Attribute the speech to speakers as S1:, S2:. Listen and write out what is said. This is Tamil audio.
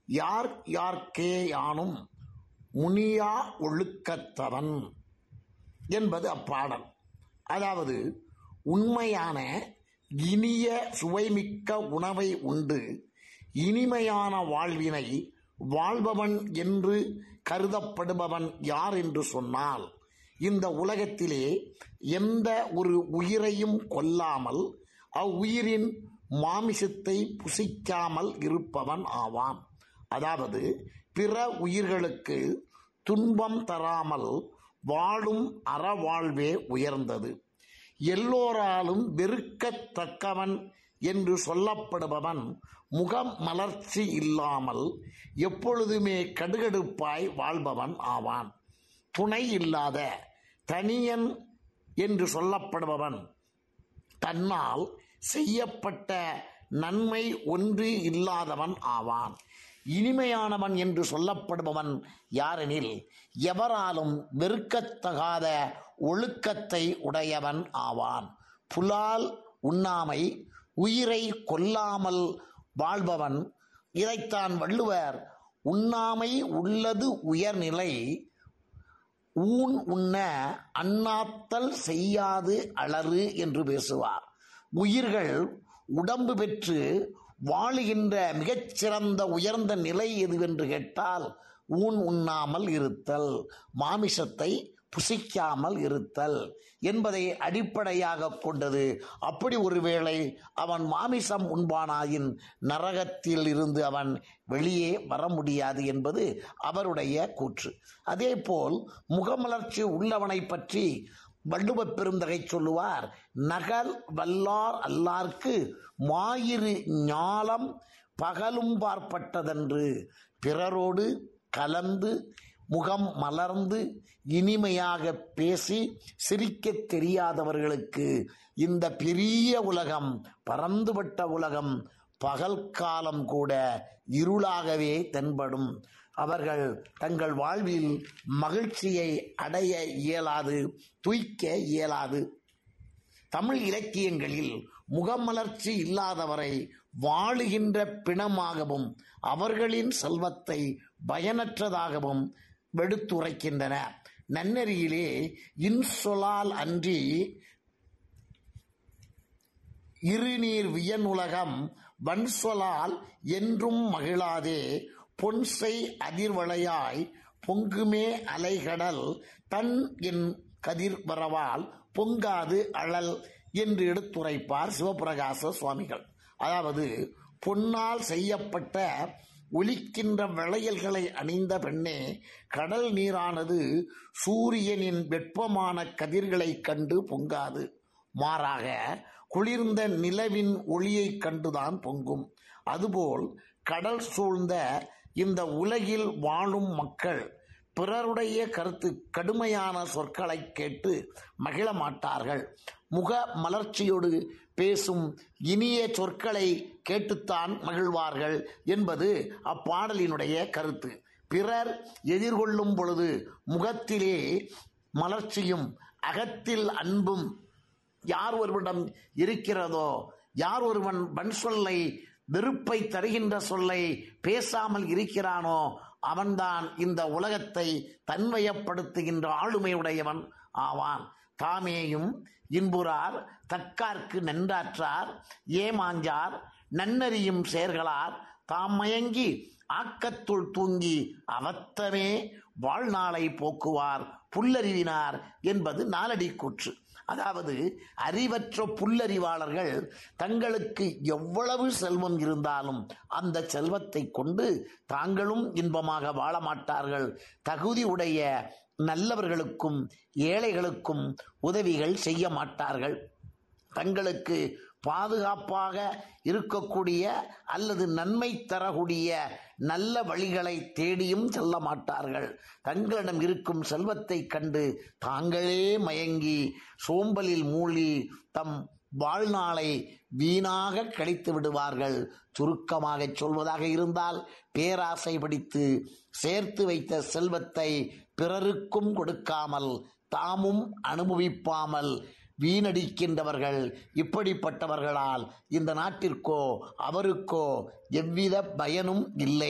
S1: யார் யார்க்கே யானும் முனியா ஒழுக்கத்தவன் என்பது அப்பாடல் அதாவது உண்மையான இனிய சுவைமிக்க உணவை உண்டு இனிமையான வாழ்வினை வாழ்பவன் என்று கருதப்படுபவன் யார் என்று சொன்னால் இந்த உலகத்திலே எந்த ஒரு உயிரையும் கொல்லாமல் அவ்வுயிரின் மாமிசத்தை புசிக்காமல் இருப்பவன் ஆவான் அதாவது பிற உயிர்களுக்கு துன்பம் தராமல் வாழும் அறவாழ்வே உயர்ந்தது எல்லோராலும் வெறுக்கத்தக்கவன் என்று சொல்லப்படுபவன் முகம் மலர்ச்சி இல்லாமல் எப்பொழுதுமே கடுகடுப்பாய் வாழ்பவன் ஆவான் துணை இல்லாத தனியன் என்று சொல்லப்படுபவன் தன்னால் செய்யப்பட்ட நன்மை ஒன்று இல்லாதவன் ஆவான் இனிமையானவன் என்று சொல்லப்படுபவன் யாரெனில் எவராலும் வெறுக்கத்தகாத ஒழுக்கத்தை உடையவன் ஆவான் புலால் உண்ணாமை உயிரை கொல்லாமல் வாழ்பவன் இதைத்தான் வள்ளுவர் உண்ணாமை உள்ளது உயர்நிலை ஊன் உண்ண அண்ணாத்தல் செய்யாது அலறு என்று பேசுவார் உயிர்கள் உடம்பு பெற்று வாழுகின்ற மிகச்சிறந்த உயர்ந்த நிலை எதுவென்று கேட்டால் ஊன் உண்ணாமல் இருத்தல் மாமிசத்தை புசிக்காமல் இருத்தல் என்பதை அடிப்படையாக கொண்டது அப்படி ஒருவேளை அவன் மாமிசம் உண்பானாயின் நரகத்தில் இருந்து அவன் வெளியே வர முடியாது என்பது அவருடைய கூற்று அதேபோல் முகமலர்ச்சி உள்ளவனை பற்றி வள்ளுவ பெருந்தகை சொல்லுவார் நகல் வல்லார் அல்லார்க்கு மாயிரு ஞாலம் பகலும் பார்ப்பட்டதென்று பிறரோடு கலந்து முகம் மலர்ந்து இனிமையாக பேசி சிரிக்க தெரியாதவர்களுக்கு இந்த பெரிய உலகம் பறந்துபட்ட உலகம் பகல் காலம் கூட இருளாகவே தென்படும் அவர்கள் தங்கள் வாழ்வில் மகிழ்ச்சியை அடைய இயலாது துய்க்க இயலாது தமிழ் இலக்கியங்களில் முகமலர்ச்சி இல்லாதவரை வாழுகின்ற பிணமாகவும் அவர்களின் செல்வத்தை பயனற்றதாகவும் வெடுத்துரைக்கின்றன நன்னெறியிலே இன்சொலால் அன்றி இருநீர் வியனுலகம் வன்சொலால் என்றும் மகிழாதே பொன்சை அதிர்வளையாய் பொங்குமே அலைகடல் தன் என் கதிர் வரவால் பொங்காது அழல் என்று எடுத்துரைப்பார் சிவபிரகாச சுவாமிகள் அதாவது பொன்னால் செய்யப்பட்ட ஒலிக்கின்ற விளையல்களை அணிந்த பெண்ணே கடல் நீரானது சூரியனின் வெப்பமான கதிர்களைக் கண்டு பொங்காது மாறாக குளிர்ந்த நிலவின் ஒளியைக் கண்டுதான் பொங்கும் அதுபோல் கடல் சூழ்ந்த இந்த உலகில் வாழும் மக்கள் பிறருடைய கருத்து கடுமையான சொற்களை கேட்டு மகிழ மாட்டார்கள் முக மலர்ச்சியோடு பேசும் இனிய சொற்களை கேட்டுத்தான் மகிழ்வார்கள் என்பது அப்பாடலினுடைய கருத்து பிறர் எதிர்கொள்ளும் பொழுது முகத்திலே மலர்ச்சியும் அகத்தில் அன்பும் யார் ஒருவனிடம் இருக்கிறதோ யார் ஒருவன் வன் சொல்லை வெறுப்பை தருகின்ற சொல்லை பேசாமல் இருக்கிறானோ அவன்தான் இந்த உலகத்தை தன்வயப்படுத்துகின்ற ஆளுமையுடையவன் ஆவான் தாமேயும் இன்புறார் தக்கார்க்கு நன்றாற்றார் ஏமாஞ்சார் நன்னறியும் செயர்களார் தாம் மயங்கி ஆக்கத்துள் தூங்கி அவத்தமே வாழ்நாளை போக்குவார் புல்லறிவினார் என்பது நாலடி கூற்று அதாவது அறிவற்ற புல்லறிவாளர்கள் தங்களுக்கு எவ்வளவு செல்வம் இருந்தாலும் அந்த செல்வத்தை கொண்டு தாங்களும் இன்பமாக வாழ மாட்டார்கள் தகுதி உடைய நல்லவர்களுக்கும் ஏழைகளுக்கும் உதவிகள் செய்ய மாட்டார்கள் தங்களுக்கு பாதுகாப்பாக இருக்கக்கூடிய அல்லது நன்மை தரக்கூடிய நல்ல வழிகளை தேடியும் செல்ல மாட்டார்கள் தங்களிடம் இருக்கும் செல்வத்தை கண்டு தாங்களே மயங்கி சோம்பலில் மூழ்கி தம் வாழ்நாளை வீணாக கழித்து விடுவார்கள் சுருக்கமாக சொல்வதாக இருந்தால் பேராசை பிடித்து சேர்த்து வைத்த செல்வத்தை பிறருக்கும் கொடுக்காமல் தாமும் அனுபவிப்பாமல் வீணடிக்கின்றவர்கள் இப்படிப்பட்டவர்களால் இந்த நாட்டிற்கோ அவருக்கோ எவ்வித பயனும் இல்லை